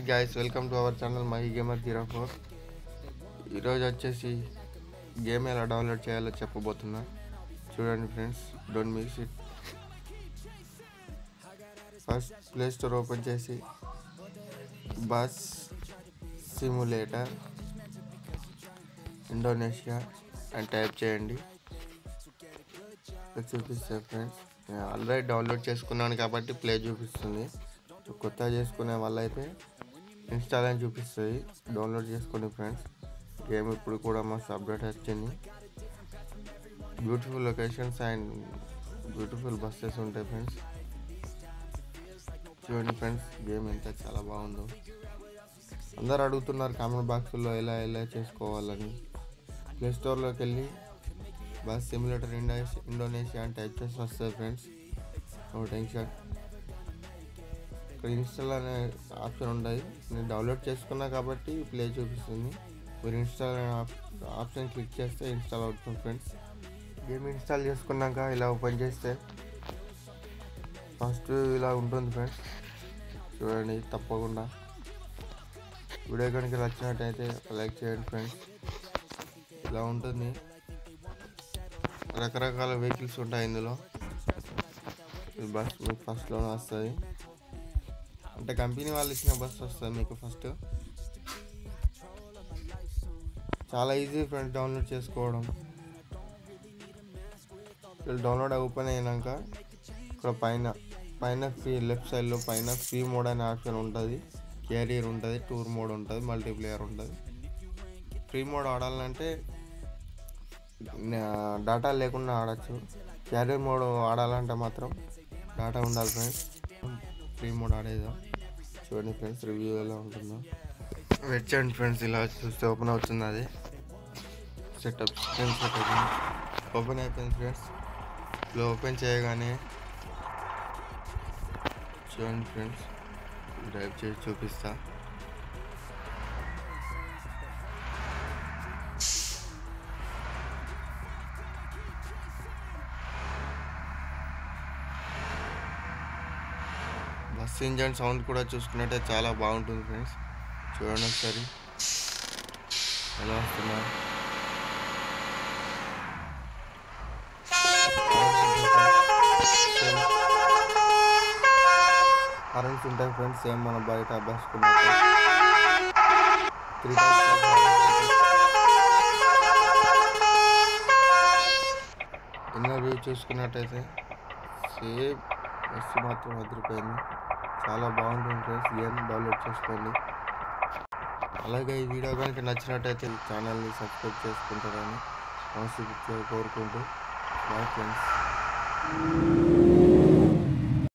guys welcome to our channel my gamer zero four ఈరోజు వచ్చేసి game ఎలా download చేయాలో చెప్పబోతున్నా చూడండి friends don't miss it first play store open చేసి బస్ సిమ్యులేటర్ ఇండోనేషియా అని టైప్ చేయండి ఇక్కడ చూపిస్తుంది ఫ్రెండ్స్ నేను ఆల్రెడీ డౌన్లోడ్ చేసుకున్నాను కాబట్టి ప్లే చూపిస్తుంది కొత్త చేసుకునే వల్ల అయితే ఇన్స్టాల్ అని చూపిస్తుంది డౌన్లోడ్ చేసుకోండి ఫ్రెండ్స్ గేమ్ ఇప్పుడు కూడా మస్తు అప్డేట్ వచ్చింది beautiful locations and beautiful buses ఉంటాయి ఫ్రెండ్స్ చూడండి ఫ్రెండ్స్ గేమ్ ఎంత చాలా బాగుందో అందరు అడుగుతున్నారు కామెంట్ బాక్స్లో ఎలా ఎలా చేసుకోవాలని ప్లే స్టోర్లోకి వెళ్ళి బస్ సిమ్యులేటర్ ఇండోనేషియా ఇండోనేషియా అని టైప్ చేసి వస్తుంది ఫ్రెండ్స్ నో టెన్షన్ ఇక్కడ ఇన్స్టాల్ అనే ఆప్షన్ ఉంటుంది నేను డౌన్లోడ్ చేసుకున్నా కాబట్టి ప్లే చూపిస్తుంది మీరు ఇన్స్టాల్ అనే ఆప్- ఆప్షన్ క్లిక్ చేస్తే ఇన్స్టాల్ అవుతుంది ఫ్రెండ్స్ గేమ్ ఇన్స్టాల్ చేసుకున్నాక ఇలా ఓపెన్ చేస్తే ఫస్ట్ ఇలా ఉంటుంది ఫ్రెండ్స్ చూడండి తప్పకుండా వీడియో కనుక నచ్చినట్టయితే లైక్ చేయండి ఫ్రెండ్స్ ఇలా ఉంటుంది రకరకాల వెహికల్స్ ఉంటాయి ఇందులో ఈ బస్ మీకు ఫస్ట్లోనే వస్తుంది అంటే కంపెనీ వాళ్ళు ఇచ్చిన బస్ వస్తుంది మీకు ఫస్ట్ చాలా ఈజీ ఫ్రెండ్స్ డౌన్లోడ్ చేసుకోవడం ఇక్కడ డౌన్లోడ్ ఓపెన్ అయినాక ఇక్కడ పైన పైన ఫ్రీ లెఫ్ట్ సైడ్లో పైన ఫ్రీ మోడ్ అనే ఆప్షన్ ఉంటుంది క్యారియర్ ఉంటుంది టూర్ మోడ్ ఉంటుంది మల్టీప్లేయర్ ఉంటుంది ఫ్రీ మోడ్ ఆడాలంటే నా- డేటా లేకుండా ఆడచ్చు క్యారియర్ మోడ్ ఆడాలంటే మాత్రం డేటా ఉండాలి ఫ్రెండ్స్ ఫ్రీ మోడ్ ఆడేదా చూడండి ఫ్రెండ్స్ రివ్యూ ఎలా ఉంటుందో వెయిట్ చేయండి ఫ్రెండ్స్ ఇలా చూస్తే ఓపెన్ అవుతుంది అది సెటప్ సెట్ అవుతుంది ఓపెన్ అయిపోయింది ఫ్రెండ్స్ ఇలా ఓపెన్ చేయగానే చూడండి ఫ్రెండ్స్ డ్రైవ్ చేసి చూపిస్తా బస్ ఇంజన్ సౌండ్ కూడా చూసుకున్నట్టే చాలా బాగుంటుంది ఫ్రెండ్స్ చూడండి ఒకసారి ఎలా వస్తున్నా కరెంట్స్ ఉంటాయి ఫ్రెండ్స్ సేమ్ మన బయట బస్కున్నట్టు త్రీ ఇన్నర్ వ్యూ చూసుకున్నట్టయితే సేమ్ బస్సు మాత్రం అదిరిపోయింది చాలా బాగుంటుంది ఫ్రెండ్స్ గేమ్ డౌన్లోడ్ చేసుకోండి అలాగే ఈ వీడియో కనుక నచ్చినట్టయితే ఈ ఛానల్ని సబ్స్క్రైబ్ చేసుకుంటారని మనసు కోరుకుంటూ బాయ్ ఫ్రెండ్స్